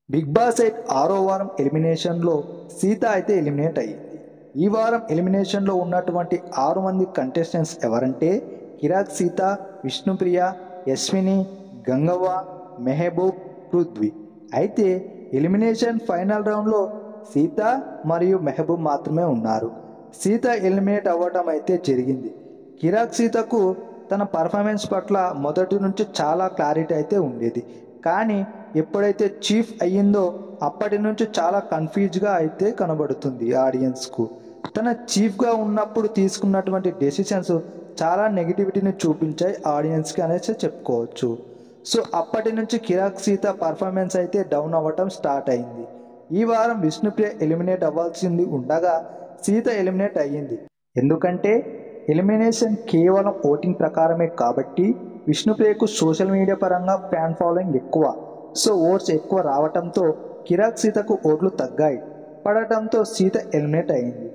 big boss eight ఆరో వారం ఎలిమినేషన్లో సీత అయితే ఎలిమినేట్ అయ్యింది ఈ వారం ఎలిమినేషన్లో ఉన్నటువంటి ఆరు మంది కంటెస్టెంట్స్ ఎవరంటే కిరాక్ సీత విష్ణుప్రియ యశ్విని గంగవ్వ మెహబూబ్ పృథ్వీ అయితే ఎలిమినేషన్ ఫైనల్ రౌండ్లో సీత మరియు మెహబూబ్ మాత్రమే ఉన్నారు సీత ఎలిమినేట్ అవ్వటం అయితే జరిగింది కిరాక్ సీతకు తన పర్ఫార్మెన్స్ పట్ల మొదటి నుంచి చాలా క్లారిటీ అయితే ఉండేది కానీ ఎప్పుడైతే చీఫ్ అయ్యిందో అప్పటి నుంచి చాలా కన్ఫ్యూజ్గా అయితే కనబడుతుంది ఆడియన్స్కు తన చీఫ్గా ఉన్నప్పుడు తీసుకున్నటువంటి డెసిషన్స్ చాలా నెగిటివిటీని చూపించాయి ఆడియన్స్కి అనేసి చెప్పుకోవచ్చు సో అప్పటి నుంచి కిరాక్ సీత పర్ఫార్మెన్స్ అయితే డౌన్ అవ్వటం స్టార్ట్ అయింది ఈ వారం విష్ణుప్రియ ఎలిమినేట్ అవ్వాల్సింది ఉండగా సీత ఎలిమినేట్ అయ్యింది ఎందుకంటే ఎలిమినేషన్ కేవలం ఓటింగ్ ప్రకారమే కాబట్టి విష్ణుప్రియకు సోషల్ మీడియా పరంగా ఫ్యాన్ ఫాలోయింగ్ ఎక్కువ సో ఓట్స్ ఎక్కువ రావటంతో కిరాక్ సీతకు ఓట్లు తగ్గాయి పడటంతో సీత ఎలిమినేట్ అయింది